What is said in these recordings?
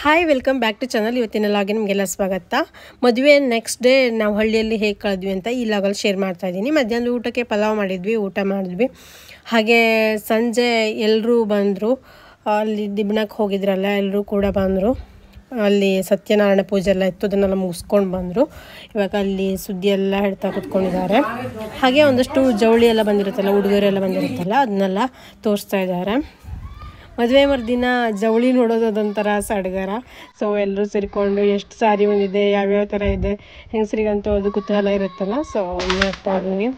hi welcome back to channel ಇವತ್ತಿನ ಲಾಗೆ ನಿಮಗೆಲ್ಲ ಸ್ವಾಗತ ಮದುವೆ ನೆಕ್ಸ್ಟ್ ಡೇ ನಾವು ಹಳ್ಳಿಯಲ್ಲಿ ಹೇಗೆ ಕಳೆದ್ವಿ ಅಂತ ಈ ಲಾಗಲ್ಲಿ ಶೇರ್ ಮಾಡ್ತಾ ಇದ್ದೀನಿ ಮಧ್ಯಾಹ್ನದ ಊಟಕ್ಕೆ ಪಲಾವ್ ಮಾಡಿದ್ವಿ ಊಟ ಮಾಡಿದ್ವಿ ಹಾಗೆ ಸಂಜೆ ಎಲ್ಲರೂ ಬಂದರು ಅಲ್ಲಿ ದಿಬ್ಣಕ್ಕೆ ಹೋಗಿದ್ರಲ್ಲ ಎಲ್ಲರೂ ಕೂಡ ಬಂದರು ಅಲ್ಲಿ ಸತ್ಯನಾರಾಯಣ ಪೂಜೆ ಎಲ್ಲ ಇತ್ತು ಅದನ್ನೆಲ್ಲ ಮುಗಿಸ್ಕೊಂಡು ಬಂದರು ಇವಾಗ ಅಲ್ಲಿ ಸುದ್ದಿ ಎಲ್ಲ ಹೇಳ್ತಾ ಕೂತ್ಕೊಂಡಿದ್ದಾರೆ ಹಾಗೆ ಒಂದಷ್ಟು ಜವಳಿ ಎಲ್ಲ ಬಂದಿರುತ್ತಲ್ಲ ಉಡುಗೊರೆ ಬಂದಿರುತ್ತಲ್ಲ ಅದನ್ನೆಲ್ಲ ತೋರಿಸ್ತಾ ಇದ್ದಾರೆ ಮದುವೆ ಮರುದಿನ ಜವಳಿ ನೋಡೋದು ಅದೊಂಥರ ಸಡಗರ ಸೊ ಎಲ್ಲರೂ ಸೇರಿಕೊಂಡು ಎಷ್ಟು ಸಾರಿ ಬಂದಿದೆ ಯಾವ್ಯಾವ ಥರ ಇದೆ ಹೆಂಗಸರಿಗಂತೂ ಅದು ಕುತೂಹಲ ಇರುತ್ತಲ್ಲ ಸೊ ನೋಡ್ತಾ ಇದ್ದೀನಿ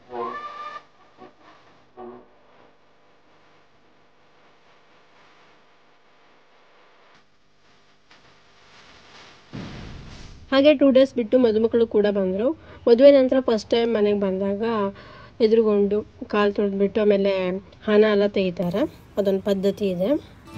ಹಾಗೆ ಟೂ ಡೇಸ್ ಬಿಟ್ಟು ಮದುಮಕ್ಕಳು ಕೂಡ ಬಂದರು ಮದುವೆ ನಂತರ ಫಸ್ಟ್ ಟೈಮ್ ಮನೆಗೆ ಬಂದಾಗ ಎದುರುಗೊಂಡು ಕಾಲು ತೊಳೆದ್ಬಿಟ್ಟು ಆಮೇಲೆ ಹಣ ಎಲ್ಲ ತೆಗಿತಾರೆ ಅದೊಂದು ಪದ್ಧತಿ ಇದೆ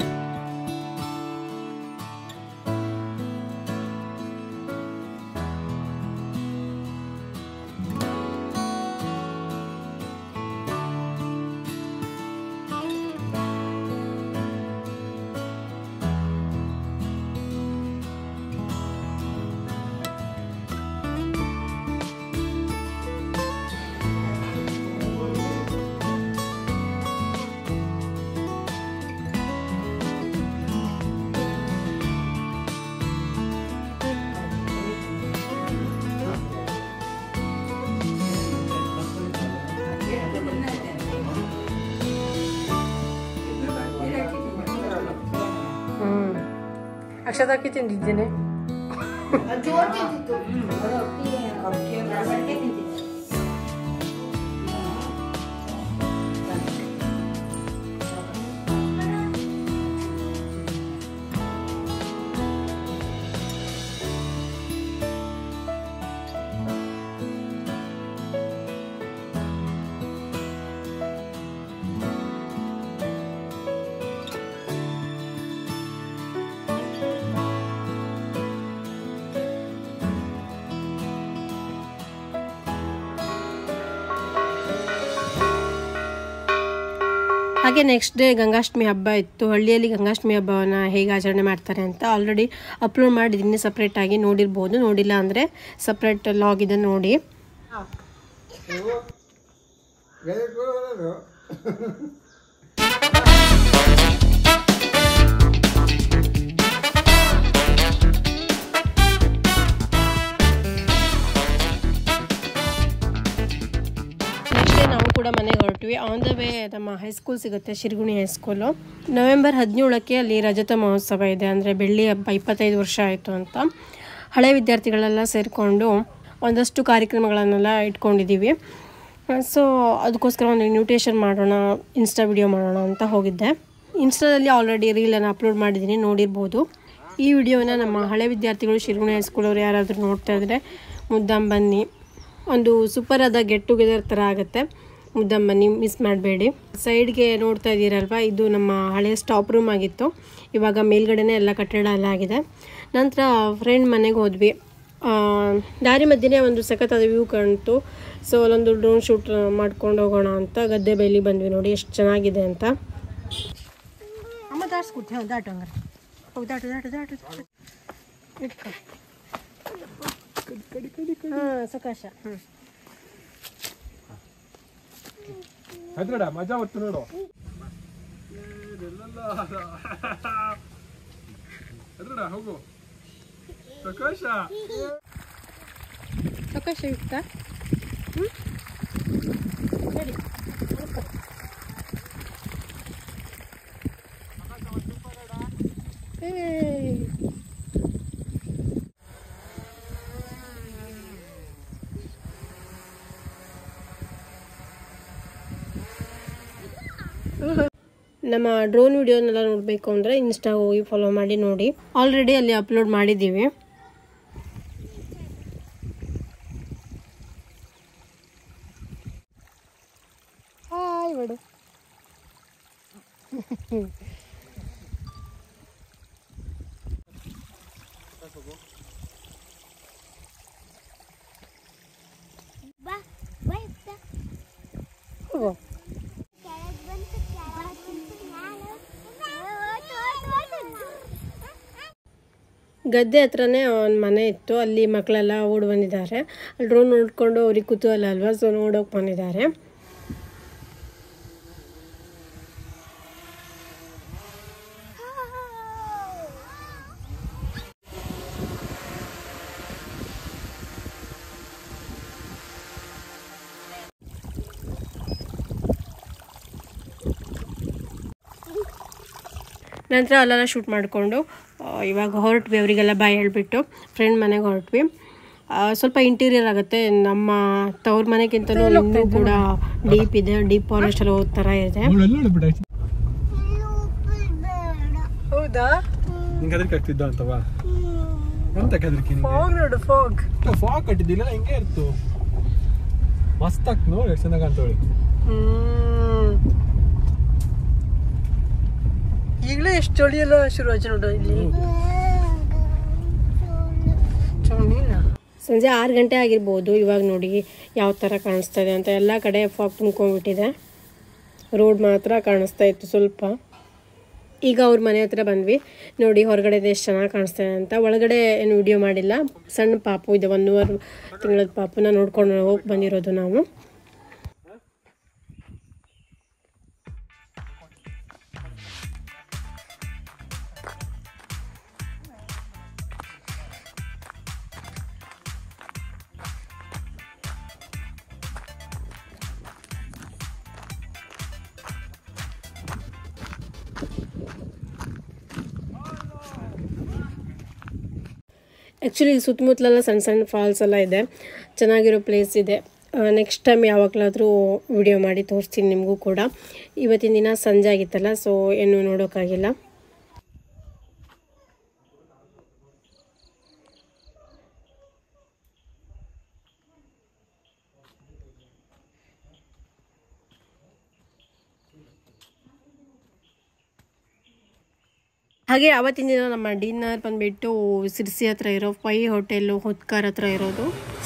ಹ್ಞೂ ಅಕ್ಷತಾಕಿ ತಿಂದಿದ್ದೇನೆ ಜೋರ್ ತಿಂತಿತ್ತು ರೊಟ್ಟಿ ರೊಟ್ಟಿ ತಿಂತಿತ್ತು ಹಾಗೆ ನೆಕ್ಸ್ಟ್ ಡೇ ಗಂಗಾಷ್ಟಮಿ ಹಬ್ಬ ಇತ್ತು ಹಳ್ಳಿಯಲ್ಲಿ ಗಂಗಾಷ್ಟಮಿ ಹಬ್ಬವನ್ನು ಹೇಗೆ ಆಚರಣೆ ಮಾಡ್ತಾರೆ ಅಂತ ಆಲ್ರೆಡಿ ಅಪ್ಲೋಡ್ ಮಾಡಿದ್ದೀನಿ ಸಪ್ರೇಟಾಗಿ ನೋಡಿರ್ಬೋದು ನೋಡಿಲ್ಲ ಅಂದರೆ ಸಪ್ರೇಟ್ ಲಾಗ್ ಇದೆ ನೋಡಿ ನೆಕ್ಸ್ಟ್ ಡೇ ನಾವು ಕೂಡ ಮನೆಗೆ ಹೊರಟ್ವಿ ಆನ್ ದ ವೇ ನಮ್ಮ ಹೈಸ್ಕೂಲ್ ಸಿಗುತ್ತೆ ಶಿರ್ಗುಣಿ ಹೈಸ್ಕೂಲು ನವೆಂಬರ್ ಹದಿನೇಳಕ್ಕೆ ಅಲ್ಲಿ ರಜತ ಮಹೋತ್ಸವ ಇದೆ ಅಂದರೆ ಬೆಳ್ಳಿ ಹಬ್ಬ ಇಪ್ಪತ್ತೈದು ವರ್ಷ ಆಯಿತು ಅಂತ ಹಳೆ ವಿದ್ಯಾರ್ಥಿಗಳೆಲ್ಲ ಸೇರಿಕೊಂಡು ಒಂದಷ್ಟು ಕಾರ್ಯಕ್ರಮಗಳನ್ನೆಲ್ಲ ಇಟ್ಕೊಂಡಿದ್ದೀವಿ ಸೊ ಅದಕ್ಕೋಸ್ಕರ ಒಂದು ಇನ್ವಿಟೇಷನ್ ಮಾಡೋಣ ಇನ್ಸ್ಟಾ ವಿಡಿಯೋ ಮಾಡೋಣ ಅಂತ ಹೋಗಿದ್ದೆ ಇನ್ಸ್ಟಾದಲ್ಲಿ ಆಲ್ರೆಡಿ ರೀಲನ್ನು ಅಪ್ಲೋಡ್ ಮಾಡಿದ್ದೀನಿ ನೋಡಿರ್ಬೋದು ಈ ವಿಡಿಯೋನ ನಮ್ಮ ಹಳೆ ವಿದ್ಯಾರ್ಥಿಗಳು ಶಿರ್ಗುಣಿ ಹೈಸ್ಕೂಲವ್ರು ಯಾರಾದರೂ ನೋಡ್ತಾ ಇದ್ದರೆ ಮುದ್ದಾಂ ಬನ್ನಿ ಒಂದು ಸೂಪರ್ ಆದ ಗೆಟ್ ಟುಗೆದರ್ ಥರ ಆಗುತ್ತೆ ಮುದ್ದಂ ಬನ್ನಿ ಮಿಸ್ ಮಾಡಬೇಡಿ ಸೈಡ್ಗೆ ನೋಡ್ತಾ ಇದ್ದೀರಲ್ವ ಇದು ನಮ್ಮ ಹಳೆ ಸ್ಟಾಪ್ ರೂಮ್ ಆಗಿತ್ತು ಇವಾಗ ಮೇಲ್ಗಡೆನೇ ಎಲ್ಲ ಕಟ್ಟಡ ಎಲ್ಲ ಆಗಿದೆ ನಂತರ ಫ್ರೆಂಡ್ ಮನೆಗೆ ಹೋದ್ವಿ ಆ, ದಾರಿ ಮಧ್ಯೆ ಒಂದು ಸಖತ್ತಾದ ವ್ಯೂ ಕಾಣ್ತು ಸೊ ಅಲ್ಲೊಂದು ಡ್ರೋನ್ ಶೂಟ್ ಮಾಡ್ಕೊಂಡು ಹೋಗೋಣ ಅಂತ ಗದ್ದೆ ಬೈಲಿ ಬಂದ್ವಿ ನೋಡಿ ಎಷ್ಟು ಚೆನ್ನಾಗಿದೆ ಅಂತ ಅಮ್ಮ ದಾಟ್ಸ್ಕೊಡ್ತೀವಿ ಹಾಂ ದಾಟು ಹಂಗಾರೆ ಹೋಗಿ ದಾಟು ದಾಟು ದಾಟು ದಾಟು ಇಟ್ಕೊ ಹಾಂ ಸಕಾಶ ಹ್ಞೂ ಹೆದ್ರಡ ಮಜಾ ಹೊತ್ತು ನೋಡು ಹೆದ್ರಡ ಹೋಗು ಪ್ರಕಾಶ ಸಕಾಶ ಇತ್ತ ಹ್ಞೂ ಸರಿ ಏಯ್ ನಮ್ಮ ಡ್ರೋನ್ ವಿಡಿಯೋನೆಲ್ಲ ನೋಡಬೇಕು ಅಂದರೆ ಇನ್ಸ್ಟಾ ಹೋಗಿ ಫಾಲೋ ಮಾಡಿ ನೋಡಿ ಆಲ್ರೆಡಿ ಅಲ್ಲಿ ಅಪ್ಲೋಡ್ ಮಾಡಿದ್ದೀವಿ ಹಾಯ್ ಮಾಡು ಬಾ ಬಾ ಇತ್ತ ಹೋಗು ಕೆಳಗ್ ಬಂತು ಕೆಳಗ್ ಬಂತು ನಾನು ಗದ್ದೆ ಹತ್ರನೇ ಒಂದು ಮನೆ ಇತ್ತು ಅಲ್ಲಿ ಮಕ್ಕಳೆಲ್ಲ ಓಡಿ ಬಂದಿದ್ದಾರೆ ಅಲ್ಲಿ ಡ್ರೋನ್ ನೋಡಿಕೊಂಡು ಅವ್ರಿಗೆ ಕುತೂಹಲ ಅಲ್ವಾ ಸೊ ನೋಡೋಕೆ ಬಂದಿದ್ದಾರೆ ನಂತರ ಅಲ್ಲೆಲ್ಲ ಶೂಟ್ ಮಾಡಿಕೊಂಡು ಇವಾಗ ಹೊರಟ್ವಿ ಅವರಿಗೆಲ್ಲ ಬಾಯ್ ಹೇಳ್ಬಿಟ್ಟು ಫ್ರೆಂಡ್ ಮನೆಗೆ ಹೊರಟ್ವಿ ಆ, ಸ್ವಲ್ಪ ಇಂಟೀರಿಯರ್ ಆಗುತ್ತೆ ನಮ್ಮ ತವ್ರ ಮನೆಗಿಂತಲೂ ಇನ್ನೂ ಕೂಡ ಡೀಪ್ ಇದೆ ಡೀಪ್ ಪಾಲಿಶ್ ಎಲ್ಲ ಹೋದ ಥರ ಇದೆ ಹೌದಾ ನಿಂಗೆ ಹೆದರಿಕೆ ಆಗ್ತಿದ್ದ ಅಂತವಾ ಎಂತ ಹೆದರಿಕೆ ಫಾಗ್ ನೋಡು ಫಾಗ್ ಫಾಗ್ ಕಟ್ಟಿದ್ದಿಲ್ಲ ಹಿಂಗೆ ಇರ್ತು ಮಸ್ತ್ ಆಗ್ತು ನೋಡಿ ಎಷ್ಟು ಚೆನ್ನಾಗಿ ಅಂತೇಳಿ ಈಗಲೇ ಎಷ್ಟು ಚಳಿ ಎಲ್ಲ ಶುರು ಆಯ್ತು ನೋಡು ಇಲ್ಲಿ ಸಂಜೆ ಆರು ಗಂಟೆ ಆಗಿರ್ಬೋದು ಇವಾಗ ನೋಡಿ ಯಾವ ಥರ ಕಾಣಿಸ್ತಾ ಇದೆ ಅಂತ ಎಲ್ಲ ಕಡೆ ಫಾಗ್ ತುಂಬ್ಕೊಂಡ್ಬಿಟ್ಟಿದೆ ರೋಡ್ ಮಾತ್ರ ಕಾಣಿಸ್ತಾ ಇತ್ತು ಸ್ವಲ್ಪ ಈಗ ಅವ್ರ ಮನೆ ಹತ್ರ ಬಂದ್ವಿ ನೋಡಿ ಹೊರಗಡೆ ಎಷ್ಟು ಚೆನ್ನಾಗಿ ಕಾಣಿಸ್ತಾ ಇದೆ ಅಂತ ಒಳಗಡೆ ಏನು ವಿಡಿಯೋ ಮಾಡಿಲ್ಲ ಸಣ್ಣ ಪಾಪು ಇದೆ ಒಂದೂವರೆ ತಿಂಗಳದ ಪಾಪುನ ನೋಡ್ಕೊಂಡು ಹೋಗಿ ಬಂದಿರೋದು ನಾವು ಆ್ಯಕ್ಚುಲಿ ಸುತ್ತಮುತ್ತಲೆಲ್ಲ ಸಣ್ಣ ಸಣ್ಣ ಫಾಲ್ಸ್ ಎಲ್ಲ ಇದೆ ಚೆನ್ನಾಗಿರೋ ಪ್ಲೇಸ್ ಇದೆ ನೆಕ್ಸ್ಟ್ ಟೈಮ್ ಯಾವಾಗಲಾದರೂ ವಿಡಿಯೋ ಮಾಡಿ ತೋರಿಸ್ತೀನಿ ನಿಮಗೂ ಕೂಡ ಇವತ್ತಿನ ದಿನ ಸಂಜೆ ಆಗಿತ್ತಲ್ಲ ಸೊ ಏನು ನೋಡೋಕ್ಕಾಗಿಲ್ಲ ಹಾಗೆ ಆವತ್ತಿನ ದಿನ ನಮ್ಮ ಡಿನ್ನರ್ ಬಂದುಬಿಟ್ಟು ಸಿರ್ಸಿ ಹತ್ರ ಇರೋ ಪೈ ಹೋಟೆಲು ಹೊತ್ಕಾರ್ ಹತ್ರ ಇರೋದು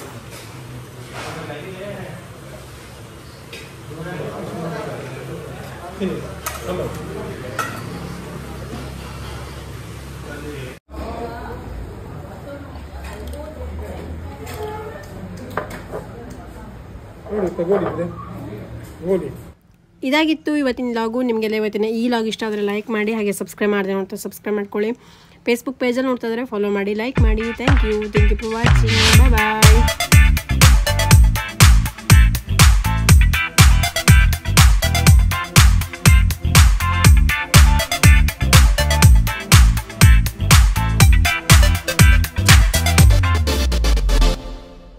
ನೋಡಿ ತಗೋಲಿ ಇದೆ ಗೋಲಿ ಇದಾಗಿತ್ತು ಇವತ್ತಿನ ಲಾಗು ನಿಮಗೆಲ್ಲ ಇವತ್ತಿನ ಈ ಲಾಗ್ ಇಷ್ಟ ಆದರೆ ಲೈಕ್ ಮಾಡಿ ಹಾಗೆ ಸಬ್ಸ್ಕ್ರೈಬ್ ಮಾಡಿದೆ ಅಂತ ಸಬ್ಸ್ಕ್ರೈಬ್ ಮಾಡ್ಕೊಳ್ಳಿ ಫೇಸ್ಬುಕ್ ಪೇಜಲ್ಲಿ ನೋಡ್ತಾ ಇದ್ರೆ ಫಾಲೋ ಮಾಡಿ ಲೈಕ್ ಮಾಡಿ thank you thank you for watching bye bye